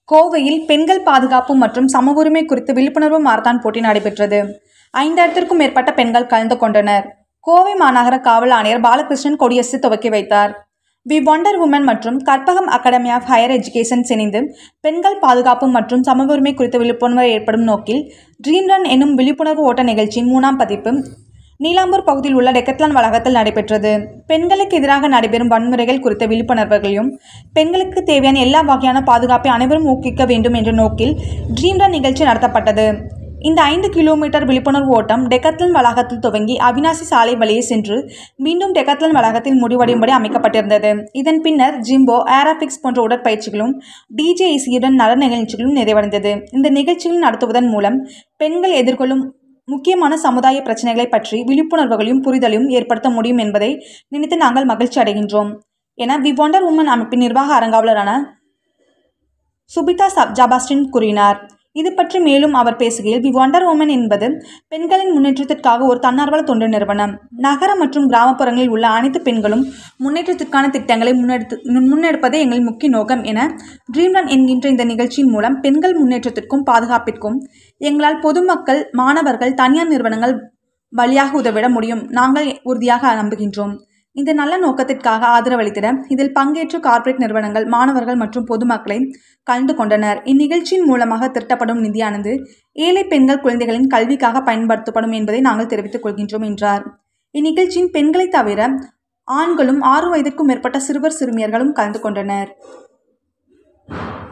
கோவையில் பெண்கள் பாதுகாப்பு மற்றும் சம உரிமை குறித்து விழிப்புணர்வு மாரத்தான் போட்டி நடைபெற்றது ஐந்தாயிரத்திற்கும் மேற்பட்ட பெண்கள் கலந்து கொண்டனர் கோவை மாநகர காவல் ஆணையர் பாலகிருஷ்ணன் கொடியரசு துவக்கி வைத்தார் வி ஒண்டர் உமன் மற்றும் Karpagam academy of higher education இணைந்து பெண்கள் பாதுகாப்பு மற்றும் சம உரிமை குறித்த விழிப்புணர்வு ஏற்படும் நோக்கில் ட்ரீம் ரன் எனும் விழிப்புணர்வு ஓட்ட நிகழ்ச்சியின் மூணாம் பதிப்பு நீலாம்பூர் பகுதியில் உள்ள டெக்கத்லான் வளாகத்தில் நடைபெற்றது பெண்களுக்கு எதிராக நடைபெறும் வன்முறைகள் குறித்த விழிப்புணர்வுகளையும் பெண்களுக்கு தேவையான எல்லா வகையான பாதுகாப்பை அனைவரும் ஊக்குவிக்க வேண்டும் என்ற நோக்கில் ட்ரீம் ரன் நிகழ்ச்சி நடத்தப்பட்டது இந்த ஐந்து கிலோமீட்டர் விழிப்புணர்வு ஓட்டம் டெக்கத்லன் வளாகத்தில் துவங்கி அவினாசி சாலை வழியே சென்று மீண்டும் டெக்கத்லன் வளாகத்தில் முடிவடையும்படி அமைக்கப்பட்டிருந்தது இதன் பின்னர் ஜிம்போ ஏராபிக்ஸ் போன்ற உடற்பயிற்சிகளும் டிஜே இசையுடன் நல நிகழ்ச்சிகளும் நிறைவடைந்தது இந்த நிகழ்ச்சிகள் நடத்துவதன் மூலம் பெண்கள் எதிர்கொள்ளும் முக்கியமான சமுதாய பிரச்சனைகளை பற்றி விழிப்புணர்வுகளையும் புரிதலையும் ஏற்படுத்த முடியும் என்பதை நினைத்து நாங்கள் மகிழ்ச்சி அடைகின்றோம் என வி ஒண்டர் உமன் அமைப்பின் நிர்வாக அரங்காவலரான சுபிதா சப் ஜபாஸ்டின் கூறினார் இது பற்றி மேலும் அவர் பேசுகையில் வி ஒண்டர் உமன் என்பது பெண்களின் முன்னேற்றத்திற்காக ஒரு தன்னார்வல தொண்டு நிறுவனம் நகர மற்றும் கிராமப்புறங்களில் உள்ள அனைத்து பெண்களும் முன்னேற்றத்திற்கான திட்டங்களை முன்னெடுத்து முன்னெடுப்பதே எங்களின் முக்கிய நோக்கம் என ட்ரீம் ரன் என்கின்ற இந்த நிகழ்ச்சியின் மூலம் பெண்கள் முன்னேற்றத்திற்கும் பாதுகாப்பிற்கும் எங்களால் பொதுமக்கள் மாணவர்கள் தனியார் நிறுவனங்கள் வழியாக உதவிட முடியும் நாங்கள் உறுதியாக நம்புகின்றோம் இந்த நல்ல நோக்கத்திற்காக ஆதரவளித்திட இதில் பங்கேற்ற கார்ப்பரேட் நிறுவனங்கள் மாணவர்கள் மற்றும் பொதுமக்களை கலந்து கொண்டனர் இந்நிகழ்ச்சியின் மூலமாக திரட்டப்படும் நிதியானது ஏழை பெண்கள் குழந்தைகளின் கல்விக்காக பயன்படுத்தப்படும் என்பதை நாங்கள் தெரிவித்துக் கொள்கின்றோம் என்றார் இந்நிகழ்ச்சியின் பெண்களை தவிர ஆண்களும் ஆறு வயதிற்கும் மேற்பட்ட சிறுவர் சிறுமியர்களும் கலந்து கொண்டனர்